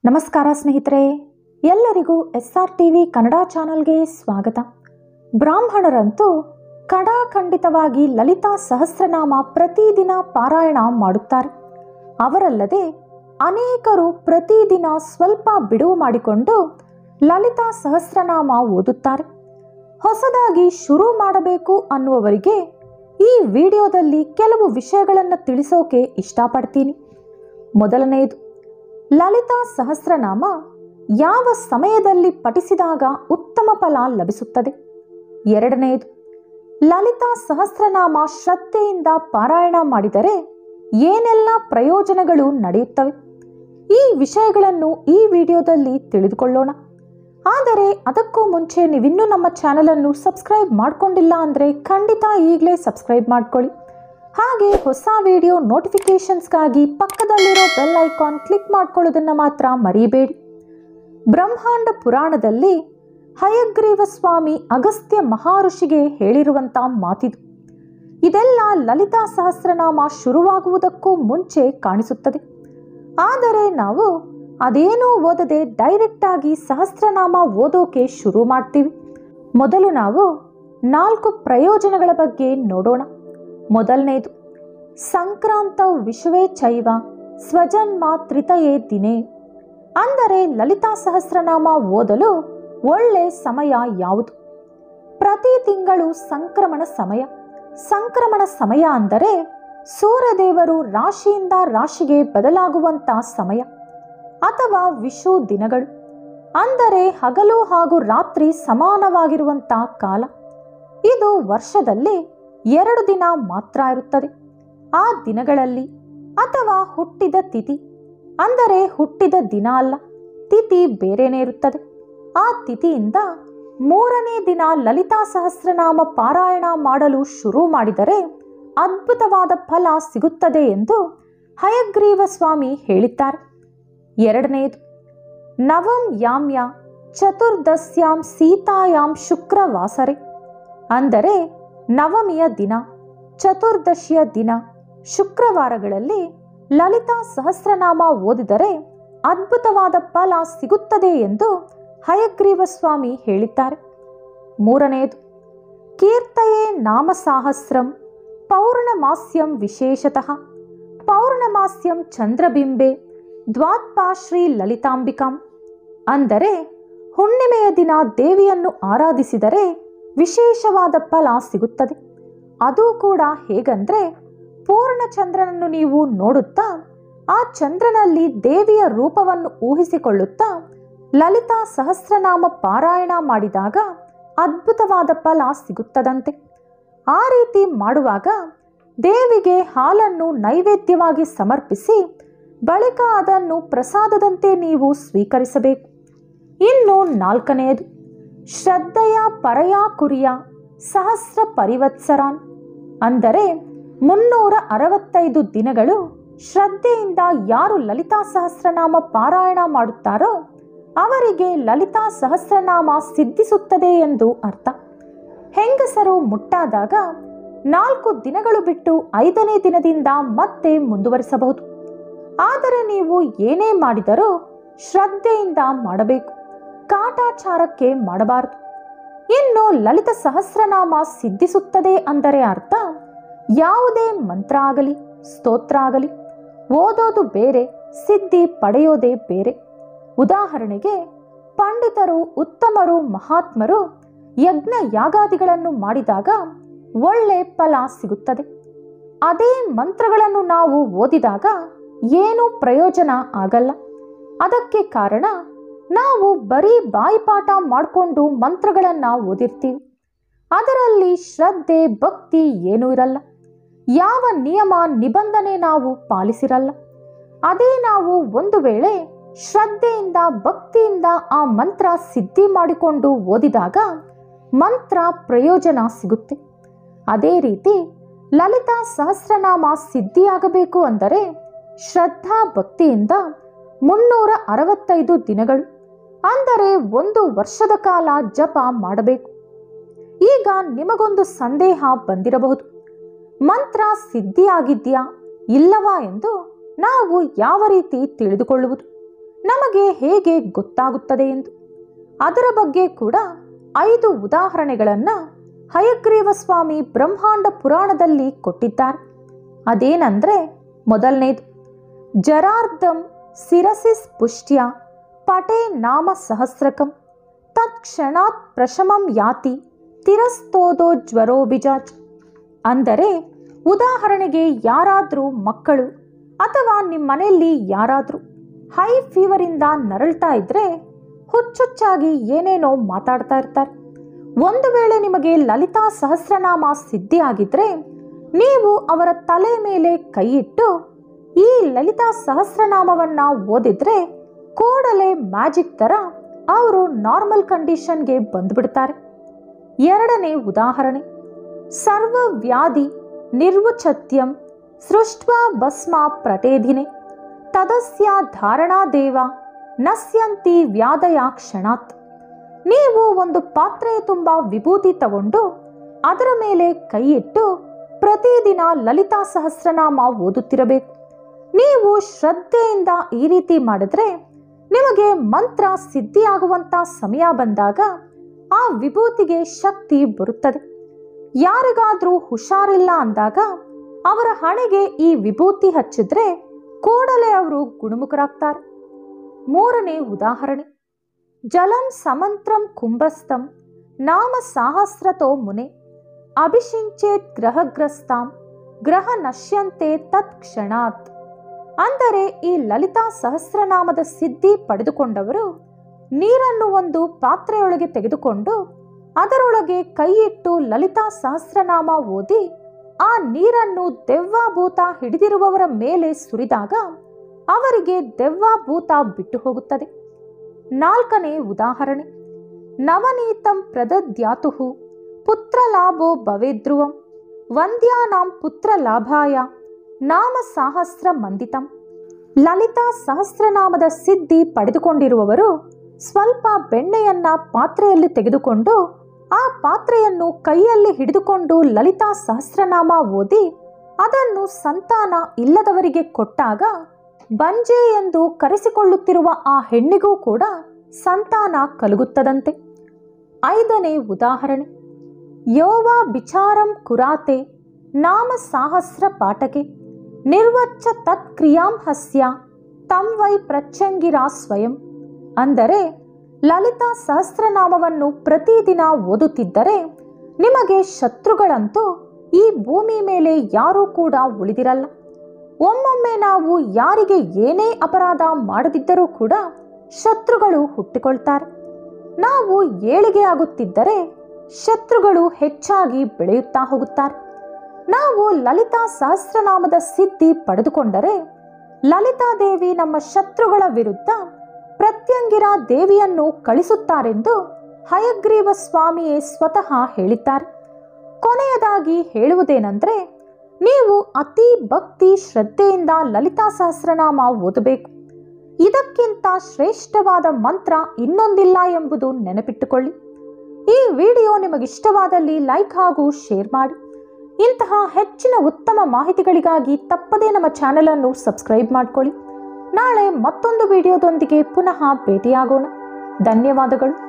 ನಮಸ್ಕಾರ ಸ್ನೇಹಿತರೆ ಎಲ್ಲರಿಗೂ S R T V Kannada ಚಾನಲ್ಗೆ ಸ್ವಾಗತ ಬ್ರಾಹ್ಮಣರಂತೂ ಕಡಾಖಂಡಿತವಾಗಿ ಲಲಿತಾ ಸಹಸ್ರನಾಮ ಪ್ರತಿದಿನ ಪಾರಾಯಣ ಮಾಡುತ್ತಾರೆ ಅವರಲ್ಲದೆ ಅನೇಕರು ಪ್ರತಿದಿನ ಸ್ವಲ್ಪ ಬಿಡುವು ಮಾಡಿಕೊಂಡು ಲಲಿತಾ ಸಹಸ್ರನಾಮ ಓದುತ್ತಾರೆ ಹೊಸದಾಗಿ ಶುರು ಮಾಡಬೇಕು ಅನ್ನುವವರಿಗೆ ಈ ವಿಡಿಯೋದಲ್ಲಿ ಕೆಲವು ವಿಷಯಗಳನ್ನು ತಿಳಿಸೋಕೆ ಇಷ್ಟಪಡ್ತೀನಿ ಮೊದಲನೆಯದು ಲಲಿತಾ ಸಹಸ್ರನಾಮ ಯಾವ ಸಮಯದಲ್ಲಿ ಪಠಿಸಿದಾಗ ಉತ್ತಮ ಫಲ ಲಭಿಸುತ್ತದೆ ಎರಡನೆಯದು ಲಲಿತಾ ಸಹಸ್ರನಾಮ ಶ್ರದ್ಧೆಯಿಂದ ಪಾರಾಯಣ ಮಾಡಿದರೆ ಏನೆಲ್ಲ ಪ್ರಯೋಜನಗಳು ನಡೆಯುತ್ತವೆ ಈ ವಿಷಯಗಳನ್ನು ಈ ವಿಡಿಯೋದಲ್ಲಿ ತಿಳಿದುಕೊಳ್ಳೋಣ ಆದರೆ ಅದಕ್ಕೂ ಮುಂಚೆ ನೀವಿನ್ನೂ ನಮ್ಮ ಚಾನಲನ್ನು ಸಬ್ಸ್ಕ್ರೈಬ್ ಮಾಡ್ಕೊಂಡಿಲ್ಲ ಅಂದರೆ ಖಂಡಿತ ಈಗಲೇ ಸಬ್ಸ್ಕ್ರೈಬ್ ಮಾಡ್ಕೊಳ್ಳಿ ಹಾಗೆ ಹೊಸ ವಿಡಿಯೋ ನೋಟಿಫಿಕೇಷನ್ಸ್ಗಾಗಿ ಪಕ್ಕದಲ್ಲಿರೋ ಬೆಲ್ ಐಕಾನ್ ಕ್ಲಿಕ್ ಮಾಡ್ಕೊಳ್ಳೋದನ್ನು ಮಾತ್ರ ಮರಿಬೇಡಿ ಬ್ರಹ್ಮಾಂಡ ಪುರಾಣದಲ್ಲಿ ಹಯಗ್ರೀವ ಸ್ವಾಮಿ ಅಗಸ್ತ್ಯ ಮಹರ್ಷಿಗೆ ಹೇಳಿರುವಂಥ ಮಾತಿದು ಇದೆಲ್ಲ ಲಲಿತಾ ಸಹಸ್ರನಾಮ ಶುರುವಾಗುವುದಕ್ಕೂ ಮುಂಚೆ ಕಾಣಿಸುತ್ತದೆ ಆದರೆ ನಾವು ಅದೇನೂ ಓದದೆ ಡೈರೆಕ್ಟ್ ಆಗಿ ಸಹಸ್ರನಾಮ ಓದೋಕೆ ಶುರು ಮಾಡ್ತೀವಿ ಮೊದಲು ನಾವು ನಾಲ್ಕು ಪ್ರಯೋಜನಗಳ ಬಗ್ಗೆ ನೋಡೋಣ ಮೊದಲನೇದು ಸಂಕ್ರಾಂತ ವಿಶ್ವೇ ಚೈವ ಸ್ವಜನ್ಮ ತ್ರಿತಯೇ ದಿನೇ ಅಂದರೆ ಲಲಿತಾ ಸಹಸ್ರನಾಮ ಓದಲು ಒಳ್ಳೆ ಸಮಯ ಯಾವುದು ಪ್ರತಿ ತಿಂಗಳು ಸಂಕ್ರಮಣ ಸಮಯ ಸಂಕ್ರಮಣ ಸಮಯ ಅಂದರೆ ಸೂರ್ಯದೇವರು ರಾಶಿಯಿಂದ ರಾಶಿಗೆ ಬದಲಾಗುವಂತ ಸಮಯ ಅಥವಾ ವಿಷು ದಿನಗಳು ಅಂದರೆ ಹಗಲು ಹಾಗೂ ರಾತ್ರಿ ಸಮಾನವಾಗಿರುವಂತ ಕಾಲ ಇದು ವರ್ಷದಲ್ಲಿ ಎರಡು ದಿನ ಮಾತ್ರ ಇರುತ್ತದೆ ಆ ದಿನಗಳಲ್ಲಿ ಅಥವಾ ಹುಟ್ಟಿದ ತಿಥಿ ಅಂದರೆ ಹುಟ್ಟಿದ ದಿನ ಅಲ್ಲ ತಿಥಿ ಬೇರೆನೇ ಇರುತ್ತದೆ ಆ ತಿಥಿಯಿಂದ ಮೂರನೇ ದಿನ ಲಲಿತಾ ಸಹಸ್ರನಾಮ ಪಾರಾಯಣ ಮಾಡಲು ಶುರು ಮಾಡಿದರೆ ಅದ್ಭುತವಾದ ಫಲ ಸಿಗುತ್ತದೆ ಎಂದು ಹಯಗ್ರೀವ ಸ್ವಾಮಿ ಹೇಳಿದ್ದಾರೆ ಎರಡನೆಯದು ನವಂ ಯಾಮ್ಯ ಚತುರ್ದಶ್ಯಾಂ ಸೀತಾಯಾಂ ಶುಕ್ರವಾಸರೆ ಅಂದರೆ ನವಮಿಯ ದಿನ ಚತುರ್ದಶಿಯ ದಿನ ಶುಕ್ರವಾರಗಳಲ್ಲಿ ಲಲಿತಾ ಸಹಸ್ರನಾಮ ಓದಿದರೆ ಅದ್ಭುತವಾದ ಫಲ ಸಿಗುತ್ತದೆ ಎಂದು ಹಯಗ್ರೀವ ಸ್ವಾಮಿ ಹೇಳಿದ್ದಾರೆ ಮೂರನೆಯದು ಕೀರ್ತಯೇ ನಾಮ ಸಾಹಸ್ರಂ ಪೌರ್ಣಮಾಸ್ಯಂ ವಿಶೇಷತಃ ಪೌರ್ಣಮಾಸ್ಯಂ ಚಂದ್ರಬಿಂಬೆ ದ್ವಾತ್ಪಾಶ್ರೀ ಲಲಿತಾಂಬಿಕಾಂ ಅಂದರೆ ಹುಣ್ಣಿಮೆಯ ದಿನ ದೇವಿಯನ್ನು ಆರಾಧಿಸಿದರೆ ವಿಶೇಷವಾದ ಫಲ ಸಿಗುತ್ತದೆ ಅದು ಕೂಡ ಹೇಗಂದ್ರೆ ಪೂರ್ಣ ಚಂದ್ರನನ್ನು ನೀವು ನೋಡುತ್ತಾ ಆ ಚಂದ್ರನಲ್ಲಿ ದೇವಿಯ ರೂಪವನ್ನು ಊಹಿಸಿಕೊಳ್ಳುತ್ತಾ ಲಲಿತಾ ಸಹಸ್ರನಾಮ ಪಾರಾಯಣ ಮಾಡಿದಾಗ ಅದ್ಭುತವಾದ ಫಲ ಸಿಗುತ್ತದಂತೆ ಆ ರೀತಿ ಮಾಡುವಾಗ ದೇವಿಗೆ ಹಾಲನ್ನು ನೈವೇದ್ಯವಾಗಿ ಸಮರ್ಪಿಸಿ ಬಳಿಕ ಅದನ್ನು ಪ್ರಸಾದದಂತೆ ನೀವು ಸ್ವೀಕರಿಸಬೇಕು ಇನ್ನು ನಾಲ್ಕನೆಯದು ಶ್ರದ್ಧೆಯ ಪರಯಾ ಕುರಿಯ ಸಹಸ್ರ ಪರಿವತ್ಸರಾನ್ ಅಂದರೆ ಮುನ್ನೂರ ಅರವತ್ತೈದು ದಿನಗಳು ಶ್ರದ್ಧೆಯಿಂದ ಯಾರು ಲಲಿತಾ ಸಹಸ್ರನಾಮ ಪಾರಾಯಣ ಮಾಡುತ್ತಾರೋ ಅವರಿಗೆ ಲಲಿತಾ ಸಹಸ್ರನಾಮ ಸಿದ್ಧಿಸುತ್ತದೆ ಎಂದು ಅರ್ಥ ಹೆಂಗಸರು ಮುಟ್ಟಾದಾಗ ನಾಲ್ಕು ದಿನಗಳು ಬಿಟ್ಟು ಐದನೇ ದಿನದಿಂದ ಮತ್ತೆ ಮುಂದುವರಿಸಬಹುದು ಆದರೆ ನೀವು ಏನೇ ಮಾಡಿದರೂ ಶ್ರದ್ಧೆಯಿಂದ ಮಾಡಬೇಕು ಕಾಟಾಚಾರಕ್ಕೆ ಮಾಡಬಾರದು ಇನ್ನು ಲಲಿತ ಸಹಸ್ರನಾಮ ಸಿದ್ಧಿಸುತ್ತದೆ ಅಂದರೆ ಅರ್ಥ ಯಾವುದೇ ಮಂತ್ರ ಆಗಲಿ ಸ್ತೋತ್ರ ಆಗಲಿ ಓದೋದು ಬೇರೆ ಸಿದ್ಧಿ ಪಡೆಯೋದೇ ಬೇರೆ ಉದಾಹರಣೆಗೆ ಪಂಡಿತರು ಉತ್ತಮರು ಮಹಾತ್ಮರು ಯಜ್ಞ ಯಾಗಾದಿಗಳನ್ನು ಮಾಡಿದಾಗ ಒಳ್ಳೆ ಫಲ ಸಿಗುತ್ತದೆ ಅದೇ ಮಂತ್ರಗಳನ್ನು ನಾವು ಓದಿದಾಗ ಏನೂ ಪ್ರಯೋಜನ ಆಗಲ್ಲ ಅದಕ್ಕೆ ಕಾರಣ ನಾವು ಬರೀ ಬಾಯಿಪಾಠ ಮಾಡಿಕೊಂಡು ಮಂತ್ರಗಳನ್ನು ಓದಿರ್ತೀವಿ ಅದರಲ್ಲಿ ಶ್ರದ್ಧೆ ಭಕ್ತಿ ಏನೂ ಇರಲ್ಲ ಯಾವ ನಿಯಮ ನಿಬಂಧನೆ ನಾವು ಪಾಲಿಸಿರಲ್ಲ ಅದೇ ನಾವು ಒಂದು ವೇಳೆ ಶ್ರದ್ಧೆಯಿಂದ ಭಕ್ತಿಯಿಂದ ಆ ಮಂತ್ರ ಸಿದ್ಧಿ ಮಾಡಿಕೊಂಡು ಓದಿದಾಗ ಮಂತ್ರ ಪ್ರಯೋಜನ ಸಿಗುತ್ತೆ ಅದೇ ರೀತಿ ಲಲಿತಾ ಸಹಸ್ರನಾಮ ಸಿದ್ಧಿಯಾಗಬೇಕು ಅಂದರೆ ಶ್ರದ್ಧಾ ಭಕ್ತಿಯಿಂದ ಮುನ್ನೂರ ಅರವತ್ತೈದು ದಿನಗಳು ಅಂದರೆ ಒಂದು ವರ್ಷದ ಕಾಲ ಜಪ ಮಾಡಬೇಕು ಈಗ ನಿಮಗೊಂದು ಸಂದೇಹ ಬಂದಿರಬಹುದು ಮಂತ್ರ ಸಿದ್ಧಿಯಾಗಿದ್ಯಾ ಇಲ್ಲವಾ ಎಂದು ನಾವು ಯಾವ ರೀತಿ ತಿಳಿದುಕೊಳ್ಳುವುದು ನಮಗೆ ಹೇಗೆ ಗೊತ್ತಾಗುತ್ತದೆ ಎಂದು ಅದರ ಬಗ್ಗೆ ಕೂಡ ಐದು ಉದಾಹರಣೆಗಳನ್ನು ಹಯಗ್ರೀವ ಸ್ವಾಮಿ ಬ್ರಹ್ಮಾಂಡ ಪುರಾಣದಲ್ಲಿ ಕೊಟ್ಟಿದ್ದಾರೆ ಅದೇನಂದ್ರೆ ಮೊದಲನೇದು ಜರಾರ್ಧಂ ಸಿರಸಿಸ್ ಪುಷ್ಟ್ಯ ಪಟೇ ನಾಮ ಸಹಸ್ರಕಂ ತತ್ಕ್ಷಣಾತ್ ಪ್ರಶಮಂ ಯಾತಿ ತಿರಸ್ತೋದೋ ಜ್ವರೋಬಿಜಾಜ್ ಅಂದರೆ ಉದಾಹರಣೆಗೆ ಯಾರಾದರೂ ಮಕ್ಕಳು ಅಥವಾ ನಿಮ್ಮ ಮನೆಯಲ್ಲಿ ಯಾರಾದರೂ ಹೈ ಫೀವರಿಂದ ನರಳ್ತಾ ಇದ್ರೆ ಹುಚ್ಚುಚ್ಚಾಗಿ ಏನೇನೋ ಮಾತಾಡ್ತಾ ಇರ್ತಾರೆ ಒಂದು ವೇಳೆ ನಿಮಗೆ ಲಲಿತಾ ಸಹಸ್ರನಾಮ ಸಿದ್ಧಿಯಾಗಿದ್ರೆ ನೀವು ಅವರ ತಲೆ ಮೇಲೆ ಕೈಯಿಟ್ಟು ಈ ಲಲಿತಾ ಸಹಸ್ರನಾಮವನ್ನ ಓದಿದ್ರೆ ಕೂಡಲೇ ಮ್ಯಾಜಿಕ್ ಥರ ಅವರು ನಾರ್ಮಲ್ ಕಂಡೀಷನ್ಗೆ ಬಂದ್ಬಿಡ್ತಾರೆ ಎರಡನೇ ಉದಾಹರಣೆ ಸರ್ವ ವ್ಯಾಧಿ ನಿರ್ವುಚತ್ಯಂ ಸೃಷ್ಟ ಭಸ್ಮ ಪ್ರಟೇಧಿನೆ ತದಸ್ಯ ಧಾರಣಾ ದೇವ ನಶ್ಯಂತಿ ವ್ಯಾಧಯ ಕ್ಷಣಾತ್ ನೀವು ಒಂದು ಪಾತ್ರೆ ತುಂಬ ವಿಭೂತಿ ತಗೊಂಡು ಅದರ ಮೇಲೆ ಕೈಯಿಟ್ಟು ಪ್ರತಿದಿನ ಲಲಿತಾ ಸಹಸ್ರನಾಮ ಓದುತ್ತಿರಬೇಕು ನೀವು ಶ್ರದ್ಧೆಯಿಂದ ಈ ರೀತಿ ಮಾಡಿದ್ರೆ ನಿಮಗೆ ಮಂತ್ರ ಸಿದ್ಧಿಯಾಗುವಂತ ಸಮಯ ಬಂದಾಗ ಆ ವಿಭೂತಿಗೆ ಶಕ್ತಿ ಬರುತ್ತದೆ ಯಾರಿಗಾದ್ರೂ ಹುಷಾರಿಲ್ಲ ಅಂದಾಗ ಅವರ ಹಣೆಗೆ ಈ ವಿಭೂತಿ ಹಚ್ಚಿದ್ರೆ ಕೂಡಲೇ ಅವರು ಗುಣಮುಖರಾಗ್ತಾರೆ ಮೂರನೇ ಉದಾಹರಣೆ ಜಲಂ ಸಮಂತ್ರಂ ಕುಂಭಸ್ಥಂ ನಾಮ ಸಾಹಸ್ರತೋ ಮುನೆ ಅಭಿಷಿಂಚೇತ್ ಗ್ರಹಗ್ರಸ್ತಾಂ ಗ್ರಹ ನಶ್ಯಂತೆ ತತ್ ಕ್ಷಣಾತ್ ಅಂದರೆ ಈ ಲಲಿತಾ ಸಹಸ್ರನಾಮದ ಸಿದ್ಧಿ ಪಡೆದುಕೊಂಡವರು ನೀರನ್ನು ಒಂದು ಪಾತ್ರೆಯೊಳಗೆ ತೆಗೆದುಕೊಂಡು ಅದರೊಳಗೆ ಕೈಯಿಟ್ಟು ಲಲಿತಾ ಸಹಸ್ರನಾಮ ಓದಿ ಆ ನೀರನ್ನು ದೆವ್ವಾಭೂತ ಹಿಡಿದಿರುವವರ ಮೇಲೆ ಸುರಿದಾಗ ಅವರಿಗೆ ದೆವ್ವಾಭೂತ ಬಿಟ್ಟು ಹೋಗುತ್ತದೆ ನಾಲ್ಕನೇ ಉದಾಹರಣೆ ನವನೀತಂ ಪ್ರದದ್ಯಾತು ಪುತ್ರಲಾಭೋ ಭವೇದ್ರುವಂ ವಂದ್ಯಾನಾಂ ಪುತ್ರಲಾಭಾಯ ನಾಮ ಸಾಹಸ್ರ ಮಂದಿತಂ ಲಲಿತಾ ಸಹಸ್ರನಾಮದ ಸಿದ್ಧಿ ಪಡೆದುಕೊಂಡಿರುವವರು ಸ್ವಲ್ಪ ಬೆಣ್ಣೆಯನ್ನ ಪಾತ್ರೆಯಲ್ಲಿ ತೆಗೆದುಕೊಂಡು ಆ ಪಾತ್ರೆಯನ್ನು ಕೈಯಲ್ಲಿ ಹಿಡಿದುಕೊಂಡು ಲಲಿತಾ ಸಹಸ್ರನಾಮ ಓದಿ ಅದನ್ನು ಸಂತಾನ ಇಲ್ಲದವರಿಗೆ ಕೊಟ್ಟಾಗ ಬಂಜೆ ಎಂದು ಕರೆಸಿಕೊಳ್ಳುತ್ತಿರುವ ಆ ಹೆಣ್ಣಿಗೂ ಕೂಡ ಸಂತಾನ ಕಲಗುತ್ತದಂತೆ ಐದನೇ ಉದಾಹರಣೆ ಯೋವ ವಿಚಾರಂ ಕುರಾತೆ ನಾಮ ಸಾಹಸ್ರ ಪಾಠಕೆ ನಿರ್ವಚ್ಚ ತತ್ಕ್ರಿಯಾಂ ಹಸ್ಯ ತಂ ವೈ ಪ್ರಚಂಗಿರಾ ಸ್ವಯಂ ಅಂದರೆ ಲಲಿತಾ ಸಹಸ್ರನಾಮವನ್ನು ಪ್ರತಿದಿನ ಓದುತ್ತಿದ್ದರೆ ನಿಮಗೆ ಶತ್ರುಗಳಂತೂ ಈ ಭೂಮಿ ಮೇಲೆ ಯಾರೂ ಕೂಡ ಉಳಿದಿರಲ್ಲ ಒಮ್ಮೊಮ್ಮೆ ನಾವು ಯಾರಿಗೆ ಏನೇ ಅಪರಾಧ ಮಾಡದಿದ್ದರೂ ಕೂಡ ಶತ್ರುಗಳು ಹುಟ್ಟಿಕೊಳ್ತಾರೆ ನಾವು ಏಳಿಗೆ ಆಗುತ್ತಿದ್ದರೆ ಶತ್ರುಗಳು ಹೆಚ್ಚಾಗಿ ಬೆಳೆಯುತ್ತಾ ಹೋಗುತ್ತಾರೆ ನಾವು ಲಲಿತಾ ಸಹಸ್ರನಾಮದ ಸಿದ್ಧಿ ಪಡೆದುಕೊಂಡರೆ ಲಲಿತಾದೇವಿ ನಮ್ಮ ಶತ್ರುಗಳ ವಿರುದ್ಧ ಪ್ರತ್ಯಂಗಿರ ದೇವಿಯನ್ನು ಕಳಿಸುತ್ತಾರೆಂದು ಹಯಗ್ರೀವ ಸ್ವಾಮಿಯೇ ಸ್ವತಃ ಹೇಳಿದ್ದಾರೆ ಕೊನೆಯದಾಗಿ ಹೇಳುವುದೇನೆಂದರೆ ನೀವು ಅತಿ ಭಕ್ತಿ ಶ್ರದ್ಧೆಯಿಂದ ಲಲಿತಾ ಸಹಸ್ರನಾಮ ಓದಬೇಕು ಇದಕ್ಕಿಂತ ಶ್ರೇಷ್ಠವಾದ ಮಂತ್ರ ಇನ್ನೊಂದಿಲ್ಲ ಎಂಬುದು ನೆನಪಿಟ್ಟುಕೊಳ್ಳಿ ಈ ವಿಡಿಯೋ ನಿಮಗಿಷ್ಟವಾದಲ್ಲಿ ಲೈಕ್ ಹಾಗೂ ಶೇರ್ ಮಾಡಿ ಇಂತಹ ಹೆಚ್ಚಿನ ಉತ್ತಮ ಮಾಹಿತಿಗಳಿಗಾಗಿ ತಪ್ಪದೇ ನಮ್ಮ ಚಾನೆಲನ್ನು ಸಬ್ಸ್ಕ್ರೈಬ್ ಮಾಡಿಕೊಳ್ಳಿ ನಾಳೆ ಮತ್ತೊಂದು ವಿಡಿಯೋದೊಂದಿಗೆ ಪುನಃ ಭೇಟಿಯಾಗೋಣ ಧನ್ಯವಾದಗಳು